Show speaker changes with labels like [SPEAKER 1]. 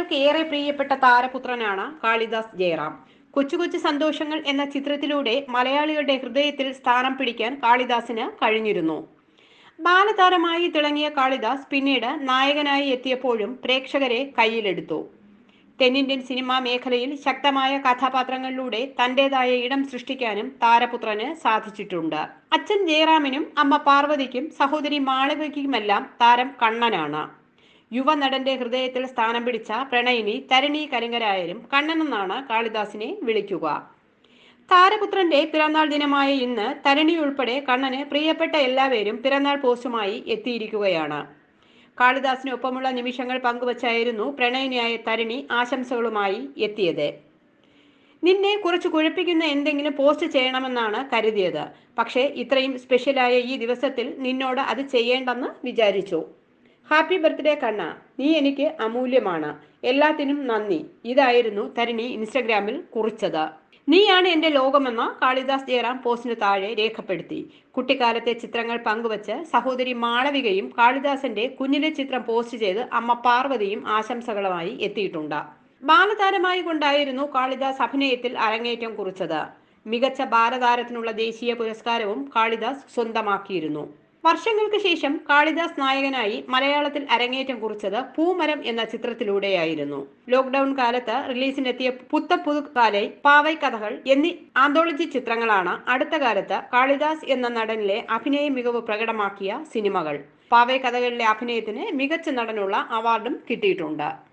[SPEAKER 1] മലയാളികൾക്ക് ഏറെ പ്രിയപ്പെട്ട താരപുത്രനാണ് കാളിദാസ് ജയറാം കൊച്ചു കൊച്ചു സന്തോഷങ്ങൾ എന്ന ചിത്രത്തിലൂടെ മലയാളികളുടെ ഹൃദയത്തിൽ സ്ഥാനം പിടിക്കാൻ കാളിദാസിന് കഴിഞ്ഞിരുന്നു ബാലതാരമായി തിളങ്ങിയ കാളിദാസ് പിന്നീട് നായകനായി എത്തിയപ്പോഴും പ്രേക്ഷകരെ കയ്യിലെടുത്തു തെന്നിന്ത്യൻ സിനിമാ മേഖലയിൽ ശക്തമായ കഥാപാത്രങ്ങളിലൂടെ തന്റേതായ ഇടം സൃഷ്ടിക്കാനും താരപുത്രന് സാധിച്ചിട്ടുണ്ട് അച്ഛൻ ജയറാമിനും അമ്മ പാർവതിക്കും സഹോദരി മാളവികയ്ക്കുമെല്ലാം താരം കണ്ണനാണ് യുവനടന്റെ ഹൃദയത്തിൽ സ്ഥാനം പിടിച്ച പ്രണയിനി തരണി കലിംഗരായാലും കണ്ണനെന്നാണ് കാളിദാസിനെ വിളിക്കുക താരപുത്രന്റെ പിറന്നാൾ ദിനമായ ഇന്ന് തരണി ഉൾപ്പെടെ കണ്ണന് പ്രിയപ്പെട്ട എല്ലാവരും പിറന്നാൾ പോസ്റ്റുമായി എത്തിയിരിക്കുകയാണ് കാളിദാസിനൊപ്പമുള്ള നിമിഷങ്ങൾ പങ്കുവച്ചായിരുന്നു പ്രണയിനിയായ തരണി ആശംസകളുമായി എത്തിയത് നിന്നെ കുറച്ച് കുഴപ്പിക്കുന്ന എന്തെങ്കിലും പോസ്റ്റ് ചെയ്യണമെന്നാണ് കരുതിയത് പക്ഷേ ഇത്രയും സ്പെഷ്യലായ ഈ ദിവസത്തിൽ നിന്നോട് അത് ചെയ്യേണ്ടെന്ന് വിചാരിച്ചു ഹാപ്പി ബർത്ത്ഡേ കണ്ണ നീ എനിക്ക് അമൂല്യമാണ് എല്ലാത്തിനും നന്ദി ഇതായിരുന്നു തരണി ഇൻസ്റ്റഗ്രാമിൽ കുറിച്ചത് നീയാണ് എൻ്റെ ലോകമെന്ന കാളിദാസ് ജയറാം പോസ്റ്റിന് താഴെ രേഖപ്പെടുത്തി കുട്ടിക്കാലത്തെ ചിത്രങ്ങൾ പങ്കുവച്ച് സഹോദരി മാളവികയും കാളിദാസന്റെ കുഞ്ഞിലെ ചിത്രം പോസ്റ്റ് ചെയ്ത് അമ്മ പാർവതിയും ആശംസകളുമായി എത്തിയിട്ടുണ്ട് ബാലതാരമായി കൊണ്ടായിരുന്നു കാളിദാസ് അഭിനയത്തിൽ അരങ്ങേറ്റം കുറിച്ചത് മികച്ച ബാലതാരത്തിനുള്ള ദേശീയ പുരസ്കാരവും കാളിദാസ് സ്വന്തമാക്കിയിരുന്നു വർഷങ്ങൾക്ക് ശേഷം കാളിദാസ് നായകനായി മലയാളത്തിൽ അരങ്ങേറ്റം കുറിച്ചത് പൂമരം എന്ന ചിത്രത്തിലൂടെയായിരുന്നു ലോക്ക്ഡൌൺ കാലത്ത് റിലീസിനെത്തിയ പുത്തപ്പുതുക്കാലെ പാവൈ കഥകൾ എന്നീ ആന്തോളജി ചിത്രങ്ങളാണ് അടുത്ത കാലത്ത് കാളിദാസ് എന്ന നടനിലെ അഭിനയ മികവ് പ്രകടമാക്കിയ സിനിമകൾ പാവൈ കഥകളിലെ അഭിനയത്തിന് മികച്ച നടനുള്ള അവാർഡും കിട്ടിയിട്ടുണ്ട്